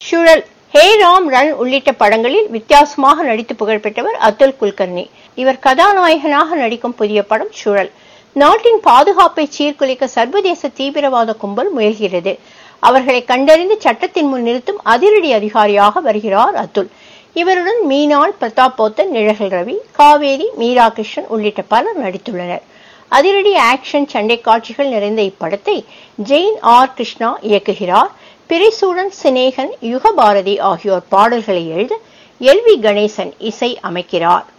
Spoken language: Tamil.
சுழல் ஹே ராம் ரன் உள்ளிட்ட படங்களில் வித்தியாசமாக நடித்து புகழ்பெற்றவர் அதுல் குல்கர்னி இவர் கதாநாயகனாக நடிக்கும் புதிய படம் சுழல் நாட்டின் பாதுகாப்பை சீர்குலைக்க சர்வதேச தீவிரவாத கும்பல் முயல்கிறது அவர்களை கண்டறிந்து சட்டத்தின் முன் நிறுத்தும் அதிரடி அதிகாரியாக வருகிறார் அதுல் இவருடன் மீனாள் பிரதாப் போத்தன் நிழகல் ரவி காவேரி மீரா கிருஷ்ணன் உள்ளிட்ட பலர் நடித்துள்ளனர் அதிரடி ஆக்ஷன் சண்டை காட்சிகள் நிறைந்த இப்படத்தை ஜெயின் ஆர் கிருஷ்ணா இயக்குகிறார் பிரிசூடன் சினேகன் யுகபாரதி ஆகியோர் பாடல்களை எழுத எல் வி கணேசன் இசை அமைக்கிறார்